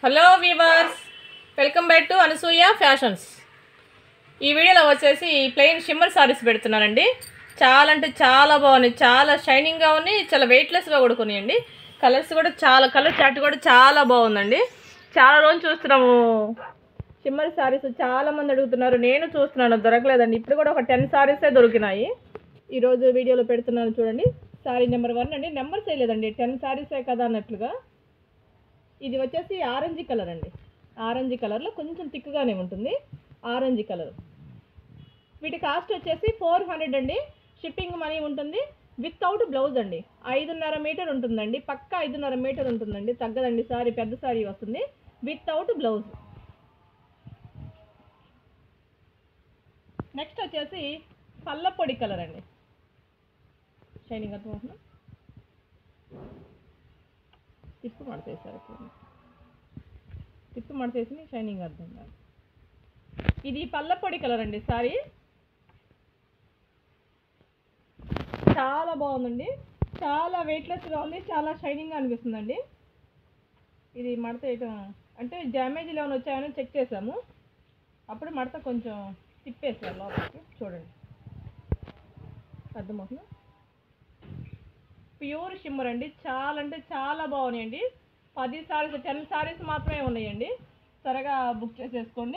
hello viewers welcome back to Anasuya fashions ఈ వీడియోలో వచ్చేసి ప్లెయిన్ షిమ్మర్ సారీస్ పెడుతున్నానండి చాలా అంటే చాలా బాగున్నాయి చాలా షైనింగ్గా ఉన్నాయి చాలా వెయిట్లెస్గా కూడా కొనియండి కలర్స్ కూడా చాలా కలర్ చాట్ కూడా చాలా బాగుందండి చాలా రోజులు చూస్తున్నాము షిమ్మర్ సారీస్ చాలా మంది అడుగుతున్నారు నేను చూస్తున్నాను దొరకలేదండి ఇప్పుడు కూడా ఒక టెన్ సారీసే దొరికినాయి ఈరోజు వీడియోలో పెడుతున్నాను చూడండి సారీ నెంబర్ వన్ అండి నెంబర్స్ వేయలేదండి టెన్ సారీసే కదా అన్నట్లుగా ఇది వచ్చేసి ఆరెంజ్ కలర్ అండి ఆరెంజ్ కలర్లో కొంచెం థిక్గానే ఉంటుంది ఆరెంజ్ కలర్ వీటి కాస్ట్ వచ్చేసి ఫోర్ హండ్రెడ్ అండి షిప్పింగ్ మనీ ఉంటుంది వితౌట్ బ్లౌజ్ అండి ఐదున్నర మీటర్ ఉంటుందండి పక్క ఐదున్నర మీటర్ ఉంటుందండి తగ్గదండి సారీ పెద్ద సారీ వస్తుంది వితౌట్ బ్లౌజ్ నెక్స్ట్ వచ్చేసి పల్లపొడి కలర్ అండి షైనింగ్ అర్థమవుతుందా తిప్పు మడతేసారు ఇప్పుడు తిప్పు మడతేసి షైనింగ్ అర్థం కాదు ఇది పల్లపొడి కలర్ అండి సారీ చాలా బాగుందండి చాలా వెయిట్లెస్గా ఉంది చాలా షైనింగ్గా అనిపిస్తుందండి ఇది మడత వేయటం అంటే డ్యామేజ్లు ఏమైనా వచ్చాయని చెక్ చేసాము అప్పుడు మడత కొంచెం తిప్పేసారు లోపలికి చూడండి అర్థమవుతుందా ప్యూర్ షిమ్మర్ అండి చాలా అంటే చాలా బాగున్నాయండి పది సారీస్ టెన్ సారీస్ మాత్రమే ఉన్నాయండి త్వరగా బుక్ చేసేసుకోండి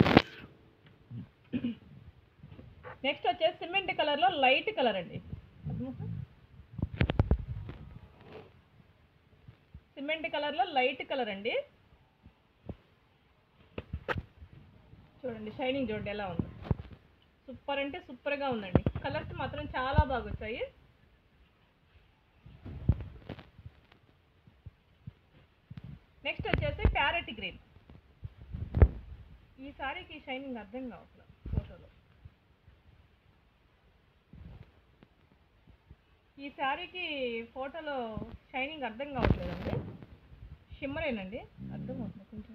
నెక్స్ట్ వచ్చేసి సిమెంట్ కలర్లో లైట్ కలర్ అండి సిమెంట్ కలర్లో లైట్ కలర్ అండి చూడండి షైనింగ్ చూడండి ఎలా ఉందో సూపర్ అంటే సూపర్గా ఉందండి కలర్స్ మాత్రం చాలా బాగా వచ్చాయి నెక్స్ట్ వచ్చేసి ప్యారెట్ గ్రీన్ ఈ సారీకి షైనింగ్ అర్థం కావట్లేదు ఫోటోలో ఈ సారీకి ఫోటోలో షైనింగ్ అర్థం కావట్లేదండి షిమ్మరేనండి అర్థం అవుతుంది కొంచెం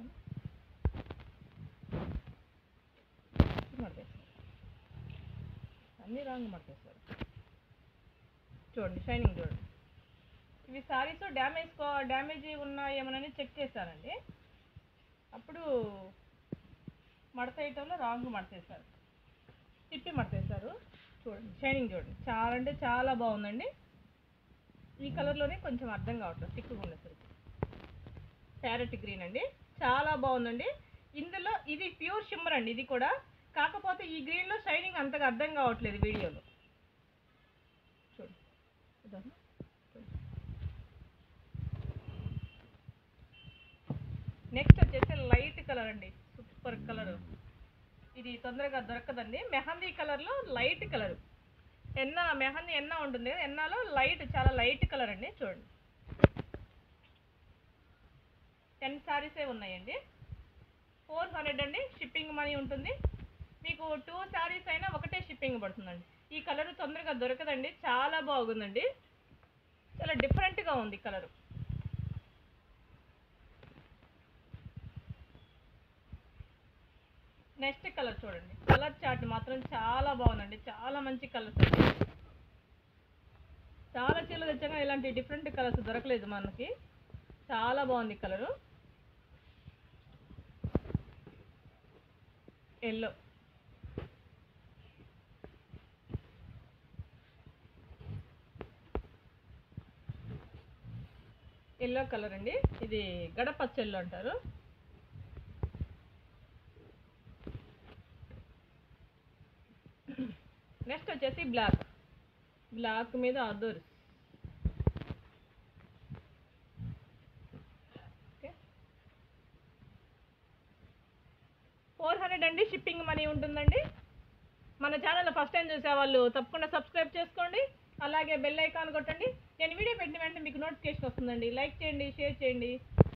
మడతేస్తారు అన్నీ రాంగ్ మడతేస్తారు చూడండి షైనింగ్ చూడండి ఇవి సారీస్ డ్యామేజ్ డ్యామేజ్ ఉన్నాయేమోనని చెక్ చేశానండి అప్పుడు మడతేయటంలో రాంగ్ మడతేశారు తిప్పి మడతేశారు చూడండి షైనింగ్ చూడండి చాలా అంటే చాలా బాగుందండి ఈ కలర్లోనే కొంచెం అర్థం కావట్లేదు తిక్కుగా ఉండేసరికి ప్యారెట్ గ్రీన్ అండి చాలా బాగుందండి ఇందులో ఇది ప్యూర్ షిమ్మర్ అండి ఇది కూడా కాకపోతే ఈ గ్రీన్లో షైనింగ్ అంతగా అర్థం కావట్లేదు వీడియోలో చూడండి ఇదన్నా నెక్స్ట్ వచ్చేసి లైట్ కలర్ అండి సూపర్ కలర్ ఇది తొందరగా దొరకదండి మెహందీ కలర్లో లైట్ కలర్ ఎన్న మెహందీ ఎన్న ఉంటుంది కదా ఎన్నాలో లైట్ చాలా లైట్ కలర్ అండి చూడండి టెన్ శారీసే ఉన్నాయండి ఫోర్ హండ్రెడ్ అండి షిప్పింగ్ మనీ ఉంటుంది మీకు టూ శారీస్ అయినా ఒకటే షిప్పింగ్ పడుతుందండి ఈ కలర్ తొందరగా దొరకదండి చాలా బాగుందండి చాలా డిఫరెంట్గా ఉంది కలరు నెక్స్ట్ కలర్ చూడండి కలర్ చార్ట్ మాత్రం చాలా బాగుందండి చాలా మంచి కలర్స్ అండి చాలా చీరలు తెచ్చాక ఇలాంటి డిఫరెంట్ కలర్స్ దొరకలేదు మనకి చాలా బాగుంది కలరు ఎల్లో ఎల్లో కలర్ అండి ఇది గడపచ్చ ఎల్లో అంటారు నెక్స్ట్ వచ్చేసి బ్లాక్ బ్లాక్ మీద అదర్ ఫోర్ హండ్రెడ్ అండి షిప్పింగ్ మనీ ఉంటుందండి మన ఛానల్ ఫస్ట్ టైం చూసే వాళ్ళు తప్పకుండా సబ్స్క్రైబ్ చేసుకోండి అలాగే బెల్ ఐకాన్ కొట్టండి నేను వీడియో పెట్టిన వెంటనే మీకు నోటిఫికేషన్ వస్తుందండి లైక్ చేయండి షేర్ చేయండి